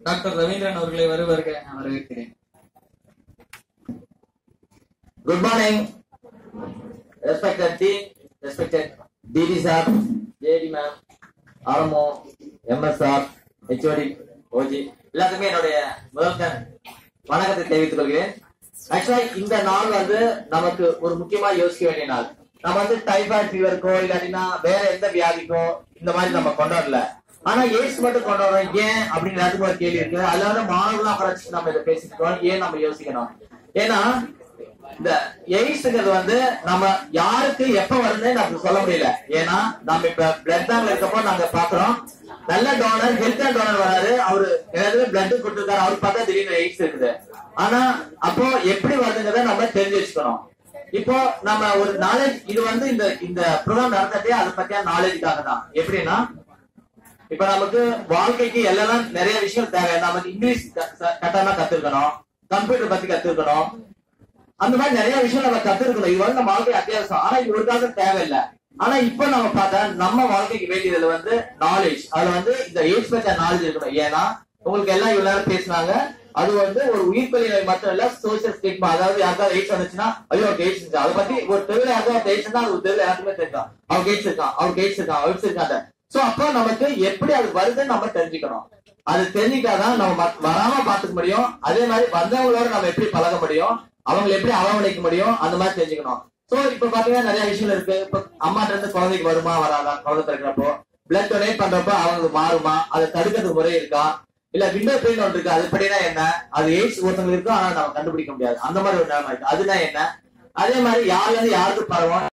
doctor Ravindran அவர்களை வருவருக நான் வரவேற்கிறேன் Good morning, respected team, respected DD sir, JD ma'am, RMO, MSR, HOD, OG, எல்லாத்துக்குமே என்னுடைய முதல்கண் வணக்கத்தை தெரிவித்துக் கொள்கிறேன் ஆக்சுவலா இந்த நாள் வந்து நமக்கு ஒரு முக்கியமா யோசிக்க வேண்டிய நாள் நம்ம வந்து டைபாய்டு ஃபீவருக்கோ இல்லாட்டினா வேற எந்த வியாதிக்கோ இந்த மாதிரி நம்ம கொண்டாடல ஆனா எய்ட்ஸ் மட்டும் கொண்டாடுறோம் ஏன் அப்படின்னு எல்லாத்துக்கும் ஒரு கேள்வி இருக்கு அதுல வந்து மாணவர்களா குறைச்சு நம்ம இதை பேசிக்கிறோம் ஏன் நம்ம யோசிக்கணும் ஏன்னா இந்த எய்ட்ஸ்ங்கிறது வந்து நம்ம யாருக்கு எப்ப வருதுன்னு நமக்கு சொல்ல முடியல ஏன்னா நம்ம இப்ப பிளட் பேங்க்ல இருக்கப்போ நாங்க பாக்குறோம் நல்ல டோனர் ஹெல்த் டோனர் வராரு அவரு ஏதாவது பிளட் கொடுத்துருக்காரு அவருக்கு பார்த்தா திடீர்னு எய்ட்ஸ் இருக்குது ஆனா அப்போ எப்படி வருதுங்கிறத நம்ம தெரிஞ்சு வச்சுக்கணும் இப்போ நம்ம ஒரு நாலேஜ் இது வந்து இந்த இந்த ப்ரோக்ராம் நடந்ததே அதை பத்தியான நாலேஜுக்காக தான் எப்படின்னா இப்ப நமக்கு வாழ்க்கைக்கு எல்லாம் நிறைய விஷயம் தேவை நமக்கு இங்கிலீஷ் கட்டாம கத்துக்கணும் கம்ப்யூட்டர் பத்தி கத்துக்கணும் அந்த மாதிரி நிறைய விஷயம் நம்ம கத்துருக்கணும் இது வந்து நம்ம வாழ்க்கை அத்தியாவசியம் ஆனா இது ஒரு காலத்துல தேவையில்லை ஆனா இப்ப நம்ம பார்த்தா நம்ம வாழ்க்கைக்கு வேண்டியதுல வந்து நாலேஜ் அதுல வந்து இந்த ஏஜ் பற்றிய நாலேஜ் இருக்கணும் ஏன்னா உங்களுக்கு எல்லாம் இவ்வளவு நேரம் பேசினாங்க அது வந்து ஒரு உயிர் பலி நோய் மட்டும் இல்ல சோசியல் ஸ்டிக்மா அதாவது யாருக்காவது எய்ட்ஸ் வந்துச்சுன்னா ஐயோ அவருக்கு எய்ட்ஸ் இருக்கு அதை பத்தி ஒரு தெருவில் யாருக்காவது எய்ட்ஸ் இருந்தா அது ஒரு தெருவில் யாருக்குமே தெரியும் அவருக்கு எய்ட்ஸ் இருக்கான் அவருக்கு எய்ட்ஸ் இருக்கான் அவருக்கு இருக்காங்க சோ அப்போ நமக்கு எப்படி அது வருதுன்னு நம்ம தெரிஞ்சுக்கணும் அது தெரிஞ்சிட்டாதான் நம்ம ம- வராம பாத்துக்க முடியும் அதே மாதிரி வந்தவங்களோட நம்ம எப்படி பழக முடியும் அவங்களை எப்படி அரவணைக்க முடியும் அந்த மாதிரி தெரிஞ்சுக்கணும் சோ இப்ப பாத்தீங்கன்னா நிறைய விஷயம் இருக்கு இப்ப அம்மாட்ட இருந்து குழந்தைக்கு வருமா வராதா குழந்தை பிறக்கிறப்போ பிளட் டொனேட் பண்றப்போ அவங்களுக்கு மாறுமா அதை தடுக்கிறதுக்கு முறை இருக்கா இல்ல விண்டோ பெயின் ஒன்று இருக்கு அது படினா என்ன அது எய்ட்ஸ் ஒருத்தவங்களுக்கு இருக்கும் ஆனா நம்ம கண்டுபிடிக்க முடியாது அந்த மாதிரி ஒரு நிலைமை இருக்கு அதுனா என்ன அதே மாதிரி யார்ல இருந்து யாருக்கு பரவும்